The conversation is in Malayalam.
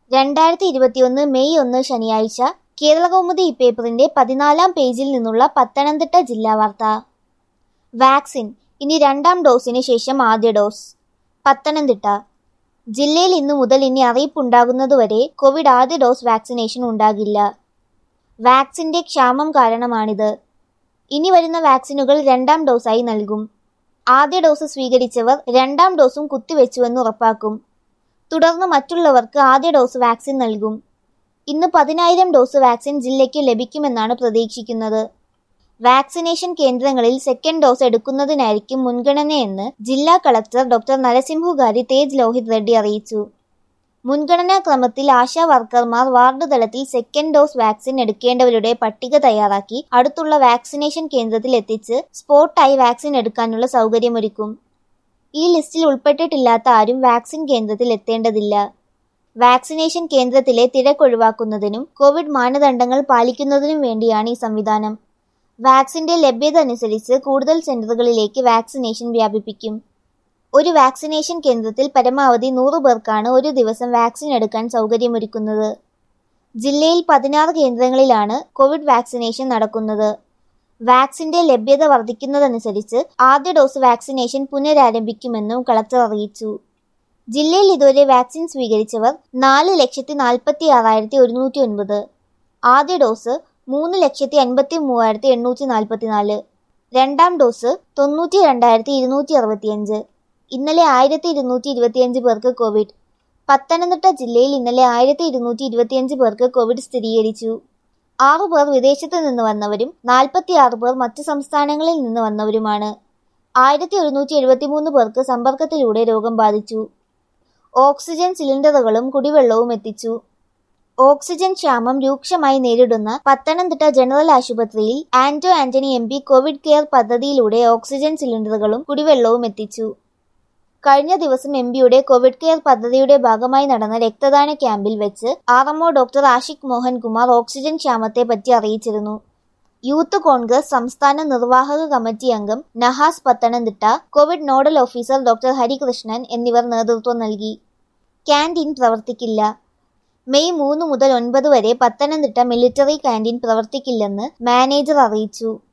രണ്ടായിരത്തി ഇരുപത്തിയൊന്ന് മെയ് ഒന്ന് ശനിയാഴ്ച കേരളകൗമുദി ഇപ്പേപ്പറിന്റെ പതിനാലാം പേജിൽ നിന്നുള്ള പത്തനംതിട്ട ജില്ലാ വാർത്ത വാക്സിൻ ഇനി രണ്ടാം ഡോസിന് ശേഷം ആദ്യ ഡോസ് പത്തനംതിട്ട ജില്ലയിൽ ഇന്നു മുതൽ ഇനി അറിയിപ്പുണ്ടാകുന്നതുവരെ കോവിഡ് ആദ്യ ഡോസ് വാക്സിനേഷൻ ഉണ്ടാകില്ല വാക്സിന്റെ ക്ഷാമം കാരണമാണിത് ഇനി വരുന്ന വാക്സിനുകൾ രണ്ടാം ഡോസായി നൽകും ആദ്യ ഡോസ് സ്വീകരിച്ചവർ രണ്ടാം ഡോസും കുത്തിവെച്ചുവെന്ന് ഉറപ്പാക്കും തുടർന്ന് മറ്റുള്ളവർക്ക് ആദ്യ ഡോസ് വാക്സിൻ നൽകും ഇന്ന് പതിനായിരം ഡോസ് വാക്സിൻ ജില്ലയ്ക്ക് ലഭിക്കുമെന്നാണ് പ്രതീക്ഷിക്കുന്നത് വാക്സിനേഷൻ കേന്ദ്രങ്ങളിൽ സെക്കൻഡ് ഡോസ് എടുക്കുന്നതിനായിരിക്കും മുൻഗണനയെന്ന് ജില്ലാ കളക്ടർ ഡോക്ടർ നരസിംഹുഗാരി തേജ് ലോഹിത് റെഡ്ഡി അറിയിച്ചു മുൻഗണനാ ക്രമത്തിൽ ആശാ വർക്കർമാർ വാർഡ് തലത്തിൽ സെക്കൻഡ് ഡോസ് വാക്സിൻ എടുക്കേണ്ടവരുടെ പട്ടിക തയ്യാറാക്കി അടുത്തുള്ള വാക്സിനേഷൻ കേന്ദ്രത്തിൽ എത്തിച്ച് സ്പോട്ടായി വാക്സിൻ എടുക്കാനുള്ള സൗകര്യമൊരുക്കും ഈ ലിസ്റ്റിൽ ഉൾപ്പെട്ടിട്ടില്ലാത്ത ആരും വാക്സിൻ കേന്ദ്രത്തിൽ എത്തേണ്ടതില്ല വാക്സിനേഷൻ കേന്ദ്രത്തിലെ തിരക്കൊഴിവാക്കുന്നതിനും കോവിഡ് മാനദണ്ഡങ്ങൾ പാലിക്കുന്നതിനും വേണ്ടിയാണ് ഈ സംവിധാനം വാക്സിന്റെ ലഭ്യത അനുസരിച്ച് കൂടുതൽ സെന്ററുകളിലേക്ക് വാക്സിനേഷൻ വ്യാപിപ്പിക്കും ഒരു വാക്സിനേഷൻ കേന്ദ്രത്തിൽ പരമാവധി നൂറ് പേർക്കാണ് ഒരു ദിവസം വാക്സിൻ എടുക്കാൻ സൗകര്യമൊരുക്കുന്നത് ജില്ലയിൽ പതിനാറ് കേന്ദ്രങ്ങളിലാണ് കോവിഡ് വാക്സിനേഷൻ നടക്കുന്നത് വാക്സിന്റെ ലഭ്യത വർദ്ധിക്കുന്നതനുസരിച്ച് ആദ്യ ഡോസ് വാക്സിനേഷൻ പുനരാരംഭിക്കുമെന്നും കളക്ടർ അറിയിച്ചു ജില്ലയിൽ ഇതുവരെ വാക്സിൻ സ്വീകരിച്ചവർ നാല് ലക്ഷത്തി നാൽപ്പത്തി ആറായിരത്തി ഒരുന്നൂറ്റി ഒൻപത് ആദ്യ ഡോസ് മൂന്ന് ലക്ഷത്തി അൻപത്തി മൂവായിരത്തി എണ്ണൂറ്റി നാൽപ്പത്തിനാല് രണ്ടാം ഡോസ് തൊണ്ണൂറ്റി രണ്ടായിരത്തി ഇരുന്നൂറ്റി അറുപത്തിയഞ്ച് ഇന്നലെ ആയിരത്തി ഇരുന്നൂറ്റി ഇരുപത്തിയഞ്ച് പേർക്ക് കോവിഡ് പത്തനംതിട്ട ജില്ലയിൽ ഇന്നലെ ആയിരത്തി ഇരുന്നൂറ്റി ഇരുപത്തിയഞ്ച് പേർക്ക് കോവിഡ് സ്ഥിരീകരിച്ചു ആറു പേർ വിദേശത്ത് നിന്ന് വന്നവരും നാൽപ്പത്തിയാറ് പേർ മറ്റ് സംസ്ഥാനങ്ങളിൽ നിന്ന് വന്നവരുമാണ് ആയിരത്തി ഒരുന്നൂറ്റി എഴുപത്തിമൂന്ന് പേർക്ക് സമ്പർക്കത്തിലൂടെ രോഗം ബാധിച്ചു ഓക്സിജൻ സിലിണ്ടറുകളും കുടിവെള്ളവും എത്തിച്ചു ഓക്സിജൻ ക്ഷാമം രൂക്ഷമായി നേരിടുന്ന പത്തനംതിട്ട ജനറൽ ആശുപത്രിയിൽ Anto Antony M P Covid care പദ്ധതിയിലൂടെ ഓക്സിജൻ സിലിണ്ടറുകളും കുടിവെള്ളവും എത്തിച്ചു കഴിഞ്ഞ ദിവസം എം പിയുടെ കോവിഡ് കെയർ പദ്ധതിയുടെ ഭാഗമായി നടന്ന രക്തദാന ക്യാമ്പിൽ വെച്ച് R M O doctor Ashiq Mohankumar oxygen ക്ഷാമത്തെ പറ്റി അറിയിച്ചിരുന്നു യൂത്ത് കോൺഗ്രസ് സംസ്ഥാന നിർവാഹക കമ്മിറ്റി അംഗം Nahas Pathanamthitta Covid nodal officer doctor Harikrishnan എന്നിവർ നേതൃത്വം നൽകി ക്യാൻറ്റീൻ പ്രവർത്തിക്കില്ല മെയ് മൂന്ന് മുതൽ ഒൻപത് വരെ പത്തനംതിട്ട മിലിറ്ററി ക്യാൻറ്റീൻ പ്രവർത്തിക്കില്ലെന്ന് മാനേജർ അറിയിച്ചു